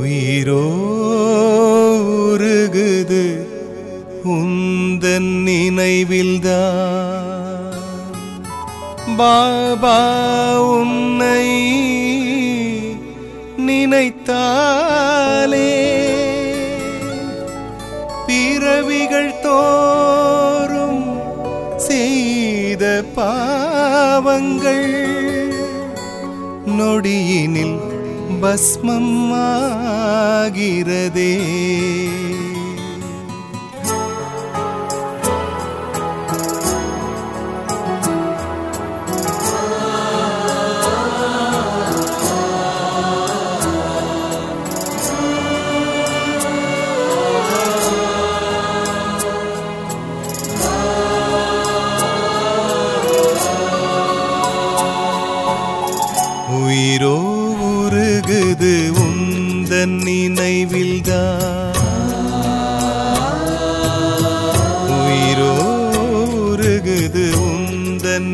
உயிரோ உருகுது உந்தன் நினைவில்தான் பாபா உன்னை நினைத்தாலே பிறவிகள் தோறும் செய்த பாவங்கள் நொடியினில் பஸ்மம் ஆகிறதே உயிரோ உருகுது உந்தன் நினைவில்தான் உயிரோ உருகுது உந்தன்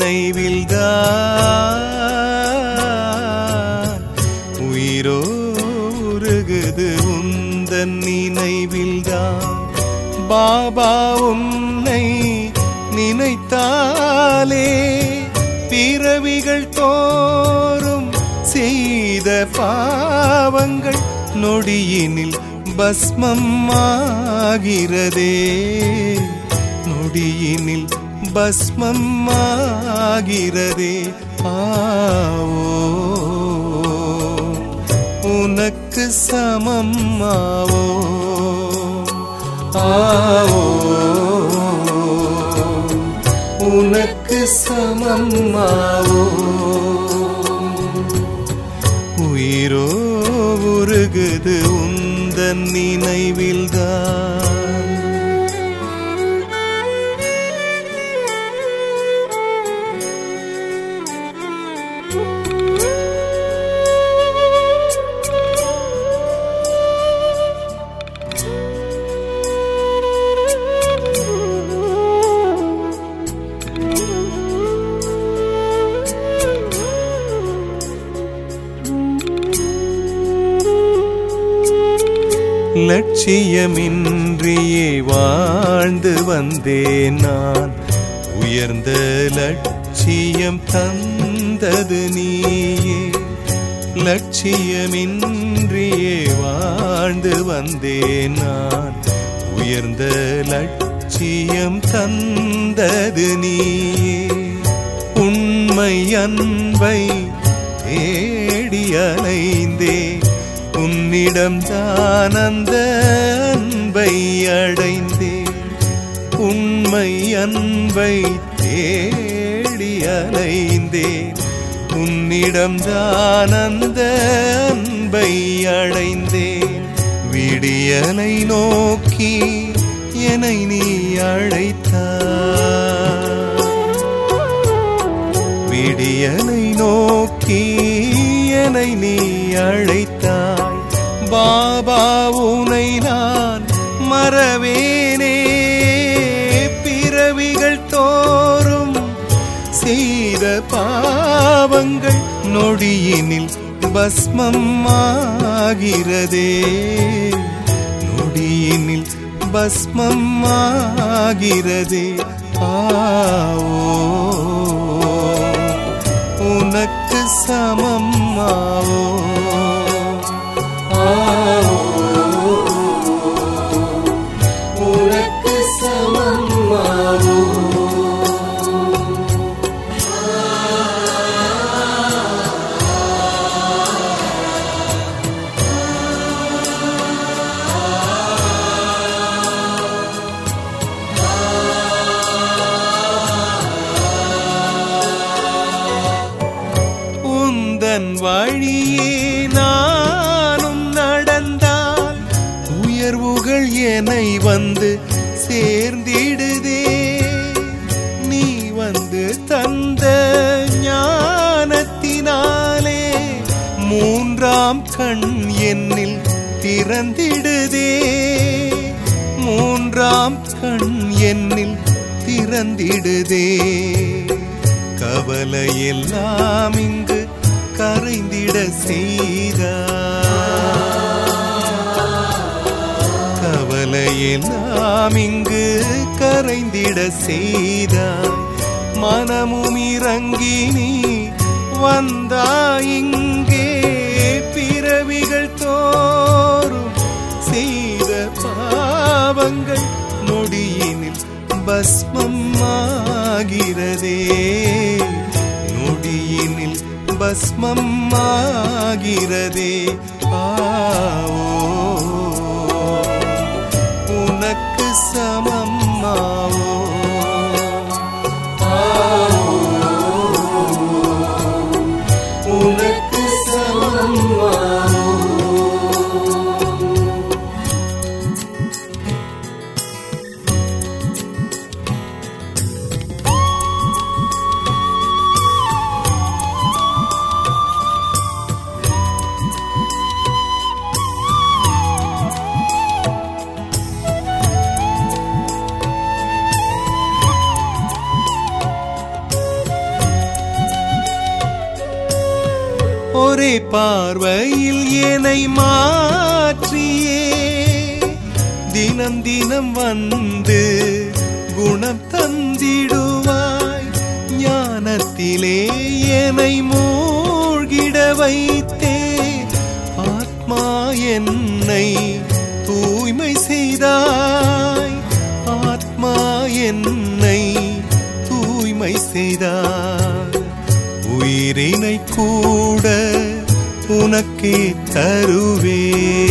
நினைவில்தான் உயிரோ உருகுது உந்தன் நினைவில்தான் பாபா உன்னை நினைத்தாலே பிறவிகள் தோறும் செய்த பாவங்கள் நொடியினில் பஸ்மம் ஆகிறதே நொடியினில் பஸ்மம் ஆகிறதே ஆவோ உனக்கு சமம் ஆவோ ஆவோ உனக்கு சமமாவோ உயிரோ உருகுது உந்தன் நினைவில்தான் லட்சியமின்றியே வாழ்ந்து வந்தேன் நான் உயர்ந்த லட்சியம் தந்தது நீயே லட்சியமின்றியே வாழ்ந்து வந்தேன் நான் உயர்ந்த லட்சியம் தந்தது நீயே உண்மை அன்பை தேடி அலைந்தேன் உன்னிடம் தான் அந்த அன்பை அடைந்தேன் உண்மை அன்பை தேடி அலைந்தேன் உன்னிடம் தான் அந்த அன்பை அடைந்தேன் விடியலை நோக்கி என்னை நீ அழைத்தாய் விடியலை நோக்கி என்னை நீ அழைத்தாய் பாபா உனை நான் மறவேனே பிறவிகள் தோறும் செய்த பாவங்கள் நொடியினில் பஸ்மம் ஆகிறதே நொடியினில் பஸ்மம் ஆகிறதே ஆவோ உனக்கு சமம் ஆவோ ஆவோ உனக்கு சமம் ஆவோ உந்தன் வழியே நானும் நடந்தால் உயர்வுகள் என்னை வந்து சேர்ந்திடுதே நீ வந்து தந்த ஞானத்தினாலே மூன்றாம் கண் என்னில் திறந்திடுதே மூன்றாம் கண் என்னில் திறந்திடுதே கவலை எல்லாம் இங்கு கரைந்திட செய்தார் எல்லாம் இங்கு கரைந்திட செய்தாய் மனமும் இறங்கி நீ வந்தாய் இங்கே பிறவிகள் தோறும் செய்த பாவங்கள் நொடியினில் பஸ்மம் ஆகிறதே நொடியினில் பஸ்மம் ஆகிறதே ஆவோ உனக்கு சமம்மாவோ உனக்கு சமம்மாவோ ஒரே பார்வையில் என்னை மாற்றியே தினம் தினம் வந்து குணம் தந்திடுவாய் ஞானத்திலே என்னை மூழ்கிட வைத்தே ஆத்மா என்னை தூய்மை செய்தாய் ஆத்மா என்னை தூய்மை செய்தாய் உயிரினை கூட உனக்கே தருவே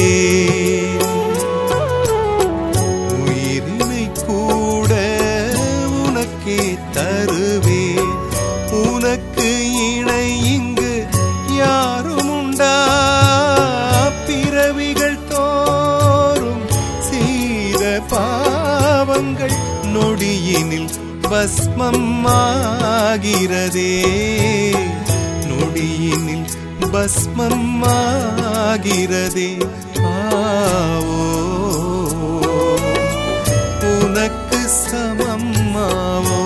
உயிரினை கூட உனக்கே தருவே உனக்கு இணை இங்கு யாரும் உண்டா பிறவிகள் தோறும் செய்த பாவங்கள் நொடியினில் பஸ்மம் ஆகிறதே நொடியினில் பஸ்மம் ஆகிறதே ஆவோ உனக்கு சமம்மாவோ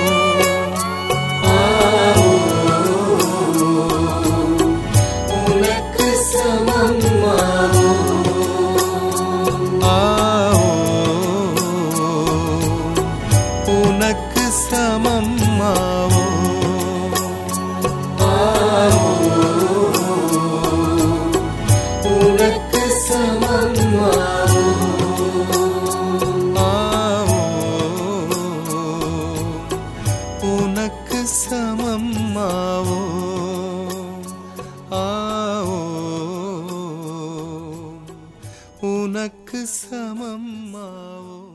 உனக்கு சமம்மாவோ ஆவோ உனக்கு சமம்மாவோ உனக்கு சமம்மாவோ ஆவோ உனக்கு சமம்மாவோ ஆவோ உனக்கு சமம்மாவோ